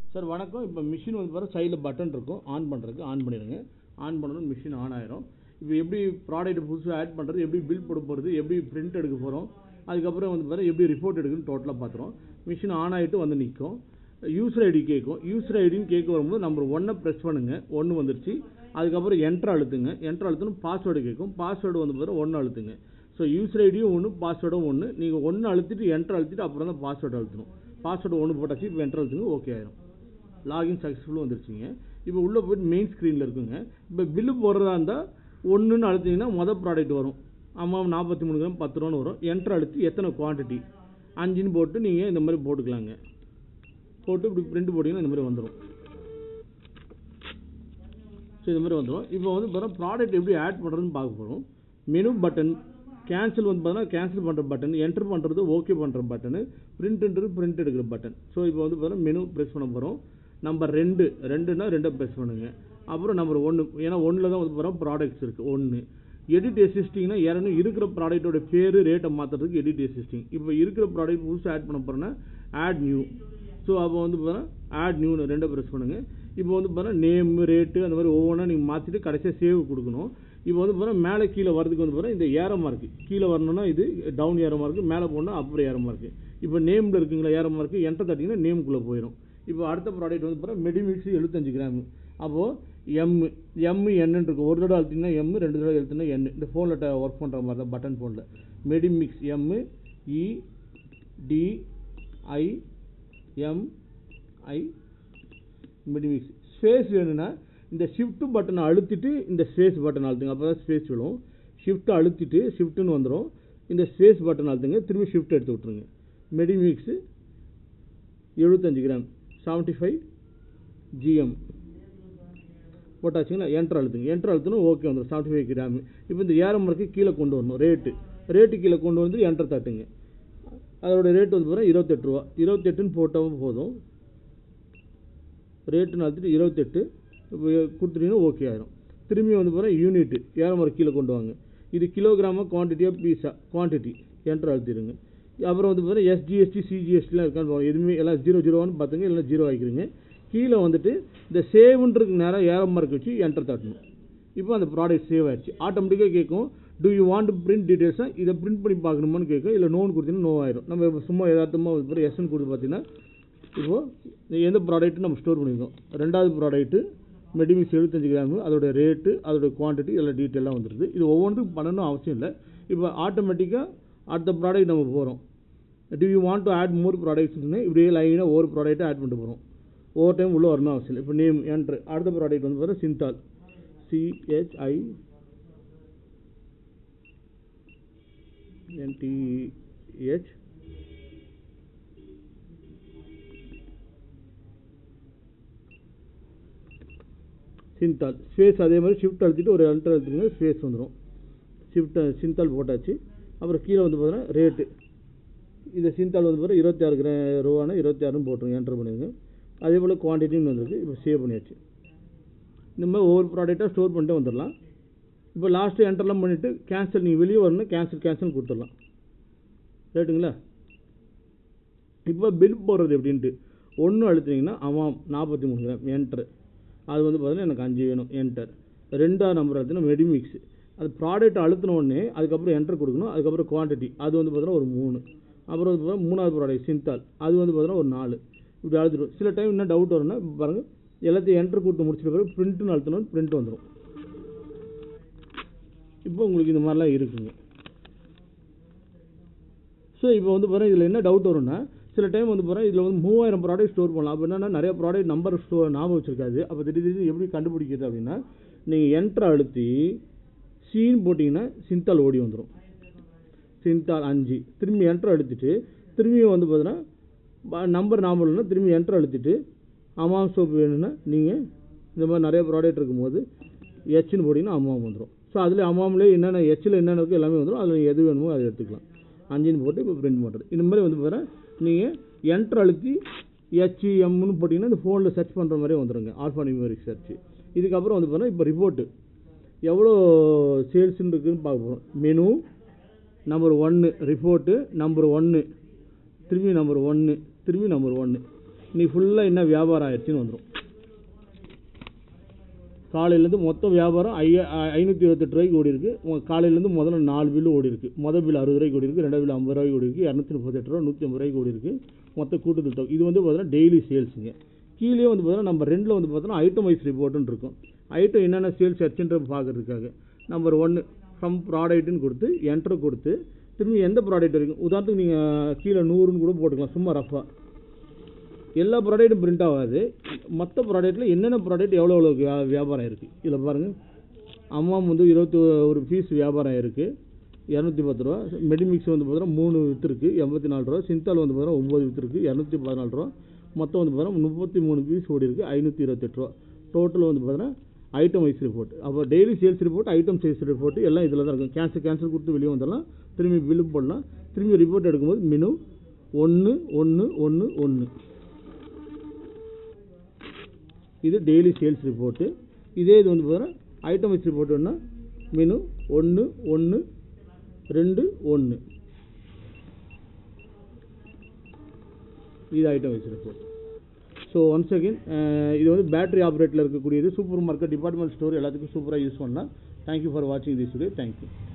sir வணக்கம் இப்போ machine வந்து பாருங்க சைடில் பட்டன் இருக்கும் ஆன் பண்ணுறதுக்கு ஆன் பண்ணிடுங்க ஆன் பண்ணணும் மிஷின் ஆன் ஆயிரும் இப்போ எப்படி ப்ராடக்ட் புதுசாக ஆட் பண்ணுறது எப்படி பில் போட போகிறது எப்படி பிரிண்ட் எடுக்க போகிறோம் அதுக்கப்புறம் வந்து பாருங்க எப்படி ரிப்போர்ட் எடுக்குன்னு டோட்டலாக பார்த்துருவோம் மிஷின் ஆன் ஆகிட்டு வந்து நிற்கும் யூசர் ஐடி கேட்கும் யூசர் ஐடின்னு கேட்க வரும்போது நம்பர் ஒன்னை ப்ரெஸ் பண்ணுங்க ஒன்று வந்துருச்சு அதுக்கப்புறம் என்ட்ரு அழுத்துங்க என்ட்ரு அழுத்தணும் பாஸ்வேர்டு கேட்கும் பாஸ்வேர்டு வந்து பாருங்க ஒன்று அழுத்துங்க ஸோ யூசர் ஐடியும் ஒன்று பாஸ்வேர்டும் ஒன்று நீங்கள் ஒன்று அழுத்திட்டு என்ட்ரு அழுத்திட்டு அப்புறம் தான் பாஸ்வேர்டு அழுத்தணும் பாஸ்வேர்டு ஒன்று போட்டாச்சு இப்போ என்ட்ரு அழுத்துங்க ஓகே ஆயிரும் லாகின் சக்ஸஸ்ஃபுல்லாக வந்துருச்சுங்க இப்போ உள்ளே போயிட்டு மெயின் ஸ்க்ரீனில் இருக்குங்க இப்போ பில்லு போடுறதா இருந்தால் ஒன்றுன்னு அழுத்திங்கன்னா மொதல் ப்ராடக்ட் வரும் அம்மா நாற்பத்தி மூணு கிராம் பத்து ரூபான்னு வரும் என்ட்ரு அழுத்தி எத்தனை குவான்டிட்டி அஞ்சுன்னு போட்டு நீங்கள் இந்த மாதிரி போட்டுக்கலாங்க போட்டு இப்படி பிரிண்ட் போட்டிங்கன்னா இந்த மாதிரி வந்துடும் ஸோ இது மாதிரி வந்துடும் இப்போ வந்து பார்த்தா ப்ராடக்ட் எப்படி ஆட் பண்ணுறதுன்னு பார்க்க போகிறோம் மெனு பட்டன் கேன்சல் வந்து பார்த்தீங்கன்னா கேன்சல் பண்ணுற பட்டன் என்ட்ரு பண்ணுறது ஓகே பண்ணுற பட்டனு பிரிண்ட்ன்றது பிரிண்ட் எடுக்கிற பட்டன் ஸோ இப்போ வந்து பார்த்தீங்கன்னா மெனு ப்ரெஸ் பண்ண போகிறோம் நம்பர் ரெண்டு ரெண்டுன்னா ரெண்டை ப்ரெஸ் பண்ணுங்க அப்புறம் நம்பர் ஒன்று ஏன்னா ஒன்றில் தான் வந்து போகிறோம் ப்ராடக்ட்ஸ் இருக்குது ஒன்று எடிட் எசிஸ்டிங்னா யாரும் இருக்கிற ப்ராடக்ட்டோட பேர் ரேட்டை மாற்றுறதுக்கு எடிட் எசிஸ்டிங் இப்போ இருக்கிற ப்ராடக்ட் புதுசாக ஆட் பண்ண போகிறேன்னா ஆட் நியூ ஸோ அப்போ வந்து பார்த்தீங்கன்னா ஆட் நியூன்னு ரெண்டை ப்ரெஸ் பண்ணுங்கள் இப்போ வந்து பார்த்தீங்கன்னா நேம் ரேட்டு அந்த மாதிரி ஒவ்வொன்றா நீங்கள் மாற்றிட்டு கடைசியாக சேவ் கொடுக்கணும் இப்போ வந்து பார்த்தீங்கன்னா மேலே கீழே வரதுக்கு வந்து பார்த்தீங்கன்னா இந்த ஏரமாக இருக்குது கீழே வரணும்னா இது டவுன் ஏரமாக இருக்குது மேலே போனால் அப்புறம் ஏரமாக இருக்குது இப்போ நேமில் இருக்குங்களா ஏரமாக இருக்குது என்டர் தட்டிங்கன்னா நேமுக்குள்ளே போயிடும் இப்போ அடுத்த ப்ராடக்ட் வந்து பார்த்தீங்கன்னா மெடிமிக்ஸ் எழுபத்தஞ்சு கிராம் அப்போது எம் எம் என்னன்னு இருக்கும் ஒரு தடவை அழுத்தினா எம் ரெண்டு தடவை எழுத்துனா என் இந்த ஃபோனில் ஒர்க் பண்ணுற மாதிரி தான் பட்டன் ஃபோனில் Medimix M E D I M I Medimix space வேணும்னா இந்த ஷிஃப்ட் பட்டனை அழுத்திட்டு இந்த ஸ்பேஸ் பட்டன் அழுத்துங்க அப்போ தான் ஸ்பேஸ் விழும் ஷிஃப்ட் அழுத்திட்டு ஷிஃப்ட்டுன்னு வந்துடும் இந்த ஸ்பேஸ் பட்டன் அழுத்துங்க திரும்பி ஷிஃப்ட் எடுத்து விட்ருங்க மெடிமிக்ஸு எழுபத்தஞ்சு கிராம் செவன்ட்டி ஃபைவ் ஜிஎம் போட்டாச்சுங்களா என்ட்ரு அழுத்துங்க என்ட்ரு அழுத்தணும் ஓகே வந்துடும் செவன்ட்டி ஃபைவ் கிராம் இப்போ இந்த ஏரம் மார்க்கு கீழே கொண்டு வரணும் ரேட்டு ரேட்டு கீழே கொண்டு வந்து என்ட்ரு தட்டுங்க அதோட ரேட் வந்து பார்த்தீங்கன்னா இருபத்தெட்டு ரூபா இருபத்தெட்டுன்னு போட்டாலும் போதும் ரேட்டுன்னு அழுத்திட்டு இருபத்தெட்டு இப்போ கொடுத்துட்டீங்கன்னா ஓகே ஆயிரும் திரும்பி வந்து பார்த்தீங்கன்னா யூனிட்டு ஏரம் மார்க் கீழே கொண்டு வாங்க இது கிலோகிராமா குவான்டிட்டியாக பீஸா குவான்டிட்டி என்ட்ரு அழுத்திடுங்க அப்புறம் வந்து பார்த்தீங்கன்னா எஸ்ஜிஎஸ்டி சிஜிஎஸ்டிலாம் இருக்கான்னு பாருங்க எதுவுமே எல்லாம் ஜீரோ ஜீரோவான்னு பார்த்துங்க இல்லைனா ஜீரோ ஆகிக்கிறீங்க கீழே வந்துட்டு இந்த சேவ்ன்றதுக்கு நேரம் ஏரம் மார்க் வச்சு என்டர் தட்டணும் இப்போ அந்த ப்ராடக்ட் சேவ் ஆயிடுச்சு ஆட்டோமேட்டிக்காக கேட்கும் டூ யூ வாண்ட் பிரிண்ட் டீட்டெயில்ஸாக இதை பிரிண்ட் பண்ணி பார்க்கணுமான்னு கேட்கும் இல்லை நோன் கொடுத்தீங்கன்னா நோ ஆயிரும் நம்ம இப்ப சும்மா யதார்த்தமாக ஒரு எஸ்என் கொடுத்து பார்த்தீங்கன்னா இப்போது எந்த ப்ராடக்ட்டு நம்ம ஸ்டோர் பண்ணியிருக்கோம் ரெண்டாவது ப்ராடக்ட்டு மெடிமிக்ஸ் எழுபத்தஞ்சு கிராமு அதோட ரேட்டு அதோட குவான்டிட்டி எல்லாம் டீட்டெயிலாக வந்துடுது இது ஒவ்வொன்றுக்கும் பண்ணணும் அவசியம் இல்லை இப்போ ஆட்டோமேட்டிக்காக அடுத்த ப்ராடக்ட் நம்ம போகிறோம் do you want to add more ப்ராடக்ட்ஸ்னு இப்படியே லைனாக ஒவ்வொரு ப்ராடக்ட்டை ஆட் பண்ணிட்டு போகிறோம் ஒவ்வொரு டைம் உள்ளே வரணும் அவசியம் இல்லை இப்போ நேம் என்ட்ரு அடுத்த ப்ராடக்ட் வந்து பார்த்தா Cinthol C H I N T H Cinthol space அதே மாதிரி ஷிஃப்ட் அழுத்திட்டு ஒரு என்டர் அழுத்திங்கன்னா ஸ்பேஸ் வந்துடும் ஷிஃப்ட் சிந்தால் போட்டாச்சு அப்புறம் கீழே வந்து பார்த்தீங்கன்னா ரேட்டு இந்த சிந்தால் வந்து பார்த்தா இருபத்தி ஆறு கிரா ரூபானா இருபத்தி ஆறுன்னு போட்டுருங்க என்டர் பண்ணிடுங்க அதே போல் குவான்டிட்டின்னு வந்திருக்கு இப்போ சேவ் பண்ணியாச்சு இந்த மாதிரி ஒவ்வொரு ப்ராடக்டாக ஸ்டோர் பண்ணிட்டு வந்துடலாம் இப்போ லாஸ்ட்டு என்டர்லாம் பண்ணிவிட்டு கேன்சல் நீங்கள் வெளியே வரணும் கேன்சல் கேன்சல் கொடுத்துடலாம் ரைட்டுங்களா இப்போ பில் போடுறது எப்படின்ட்டு ஒன்று அழுத்தினீங்கன்னா அவாம் நாற்பத்தி மூணு கிராம் என்ட்ரு அது வந்து பார்த்தீங்கன்னா எனக்கு அஞ்சு வேணும் என்டர் ரெண்டாவது நம்பர் அழுத்தினா மெடிமிக்ஸ் அது ப்ராடக்ட் அழுத்தின உடனே அதுக்கப்புறம் என்டர் கொடுக்கணும் அதுக்கப்புறம் குவான்டிட்டி அது வந்து பார்த்தீங்கன்னா ஒரு மூணு அப்புறம் வந்து பார்த்தீங்கன்னா மூணாவது ப்ராடக்ட் சிந்தால் அது வந்து பார்த்தீங்கன்னா ஒரு நாலு இப்படி அழுத்திடும் சில டைம் என்ன டவுட் வரும்னா பாருங்கள் எல்லாத்தையும் என்ட்ரு கொடுத்து முடிச்சிட்ட பிறகு பிரிண்ட்டுன்னு அழுத்தணும் பிரிண்ட் வந்துடும் இப்போ உங்களுக்கு இந்த மாதிரிலாம் இருக்குங்க ஸோ இப்போ வந்து பாருங்கள் இதில் என்ன டவுட் வரும்னா சில டைம் வந்து பாருங்கள் இதில் வந்து மூவாயிரம் ப்ராடக்ட் ஸ்டோர் பண்ணலாம் அப்போ என்னன்னா நிறைய ப்ராடக்ட் நம்பர் ஸ்டோர் ஞாபகம் வச்சிருக்காது அப்போ திடீர் திடீர்னு எப்படி கண்டுபிடிக்கிறது அப்படின்னா நீங்கள் என்ட்ரு அழுத்தி சீன் போட்டிங்கன்னா சிந்தால் ஓடி வந்துடும் சிந்தால் அஞ்சு திரும்பி என்ட்ரு அழுத்திட்டு திரும்பியும் வந்து பார்த்தீங்கன்னா நம்பர் ஞாபகம் இல்லைன்னா திரும்பி என்ட்ரு அழுத்திட்டு அமாம் சோப்பு வேணும்னா நீங்கள் இந்த மாதிரி நிறைய ப்ராடக்ட் இருக்கும்போது எச்சுன்னு போட்டிங்கன்னா அம்மாம் வந்துடும் ஸோ அதில் அம்மாம்லேயே என்னென்ன எச்சில் என்னென்ன இருக்கோ எல்லாமே வந்துடும் அதில் எது வேணுமோ அதை எடுத்துக்கலாம் அஞ்சுன்னு போட்டு இப்போ பிரிண்ட் பண்ணுறது இந்த மாதிரி வந்து பாரு நீங்கள் என்ட்ரு அழுத்தி ஹெச்எம்னு போட்டிங்கன்னா இந்த ஃபோனில் சர்ச் பண்ணுற மாதிரியே வந்துடுங்க ஆல்ஃபா நியூமரிக் சர்ச் இதுக்கப்புறம் வந்து பாருங்கள் இப்போ ரிப்போர்ட்டு எவ்வளோ சேல்ஸ்ன்னு இருக்குதுன்னு பார்க்க போகிறோம் மெனு நம்பர் ஒன்று ரிப்போர்ட்டு நம்பர் ஒன்று திரும்பி நம்பர் ஒன்று திரும்பி நம்பர் ஒன்று நீ ஃபுல்லாக என்ன வியாபாரம் ஆயிடுச்சுன்னு வந்துடும் காலையிலேருந்து மொத்த வியாபாரம் ஐயா ஐநூற்றி இருபத்தெட்டு ரூபாய்க்கு ஓடி இருக்கு உங்க காலையிலேருந்து முதல்ல நாலு பில்லு ஓடி இருக்கு மொதல் பில் அறுபது ரூபாய்க்கு ஓடி இருக்கு ரெண்டாவது பில் ஐம்பது ரூபாய்க்கு ஓடி இருக்கு இரநூத்தி முப்பத்தெட்டு ரூபா நூற்றி ஐம்பது ரூபாய்க்கு ஓடி இருக்கு மொத்த கூட்டத்தில் தொகை இது வந்து பார்த்தீங்கன்னா டெய்லி சேல்ஸுங்க கீழே வந்து பார்த்தீங்கன்னா நம்ம ரெண்டில் வந்து பார்த்தோன்னா ஐட்டம் வைஸ் ரிப்போர்ட்டுன்னு இருக்கும் ஐட்டம் என்னென்ன சேல்ஸ் ஆச்சுன்ற பார்க்கறதுக்காக நம்பர் ஒன்று ஃப்ரம் ப்ராடக்ட்னு கொடுத்து என்டர் கொடுத்து திரும்பி எந்த ப்ராடக்ட் வரைக்கும் உதாரணத்துக்கு நீங்கள் கீழே நூறுன்னு கூட போட்டுக்கலாம் சும்மா ரஃபாக எல்லா ப்ராடக்ட்டும் பிரிண்ட் ஆகாது மற்ற ப்ராடக்ட்டில் என்னென்ன ப்ராடக்ட் எவ்வளோ எவ்வளோ வியா- வியாபாரம் இருக்குது இதில் பாருங்கள் அம்மாம் வந்து இருபத்தி ஒரு பீஸ் வியாபாரம் இருக்குது இரநூத்தி பத்து ரூபா மெடிமிக்ஸ் வந்து பார்த்தீங்கன்னா மூணு விற்றுருக்கு எண்பத்தி நாலு ரூபா சிந்தால் வந்து பார்த்தீங்கன்னா ஒம்பது விற்றுருக்கு இரநூத்தி பதினாலு ரூபா மொத்தம் வந்து பார்த்தீங்கன்னா முப்பத்தி மூணு பீஸ் ஓடி இருக்குது ஐநூற்றி இருபத்தெட்டு ரூபா டோட்டல் வந்து பார்த்தீங்கன்னா ஐட்டம் வைஸ் ரிப்போர்ட் அப்போ daily sales report item sales report எல்லாம் இதில் தான் இருக்கும் கேன்சல் கேன்சல் கொடுத்து வெளியே வந்துடலாம் திரும்பி பில்லு போடலாம் திரும்பி ரிப்போர்ட் எடுக்கும்போது மெனு ஒன்று ஒன்று ஒன்று ஒன்று இது டெய்லி சேல்ஸ் ரிப்போர்ட்டு இதே இது வந்து பார்த்தீங்கன்னா ஐட்டம் வைஸ் ரிப்போர்ட்டுன்னா மெனு ஒன்று ஒன்று ரெண்டு ஒன்று இது item wise report so once again இது வந்து பேட்டரி ஆப்ரேட்டில் இருக்கக்கூடியது சூப்பர் மார்க்கெட் டிபார்ட்மெண்ட் ஸ்டோர் எல்லாத்துக்கும் சூப்பராக யூஸ் பண்ணலாம் தேங்க்யூ ஃபார் வாட்சிங் திஸ் வீடியோ தேங்க்யூ